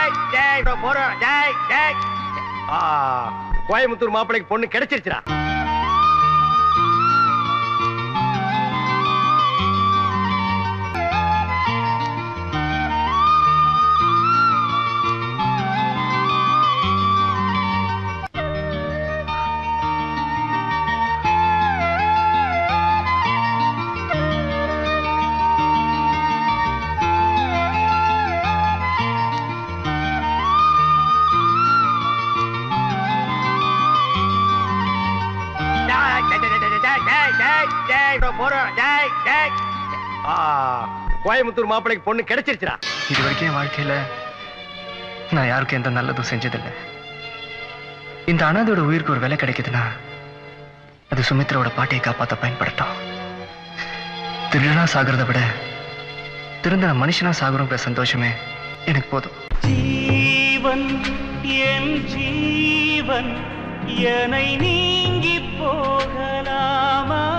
டேய் டேய் இதோ போறோம் டேய் டேய் ஆ கோயம்புத்தூர் மாப்பிளைக்கு பொண்ணு கிடைச்சிருச்சுடா டேய் டேய் டேய் டேய் டேய் டேய் டேய் டேய் இதோ போறோம் டேய் டேய் ஆ கோயம்புத்தூர் மாப்பிளைக்கு பொண்ணு கிடைச்சிருச்சுடா இது வரைக்கும் என் வாழ்க்கையில நான் யாருக்கும் எந்த நல்லதும் செஞ்சதில்லை இந்த அனாதையோட உயிருக்கு ஒரு விலை கிடைக்குதுன்னா அது சுமித்ராவோட பாட்டியை காப்பாத்த பயன்படுத்தும் திருடனா சாகிறத விட திருந்த மனுஷனா சாகுறோங்கிற சந்தோஷமே எனக்கு போதும் ஜீவன் என் ஜீவன் என்னை நீங்கி போகலாமா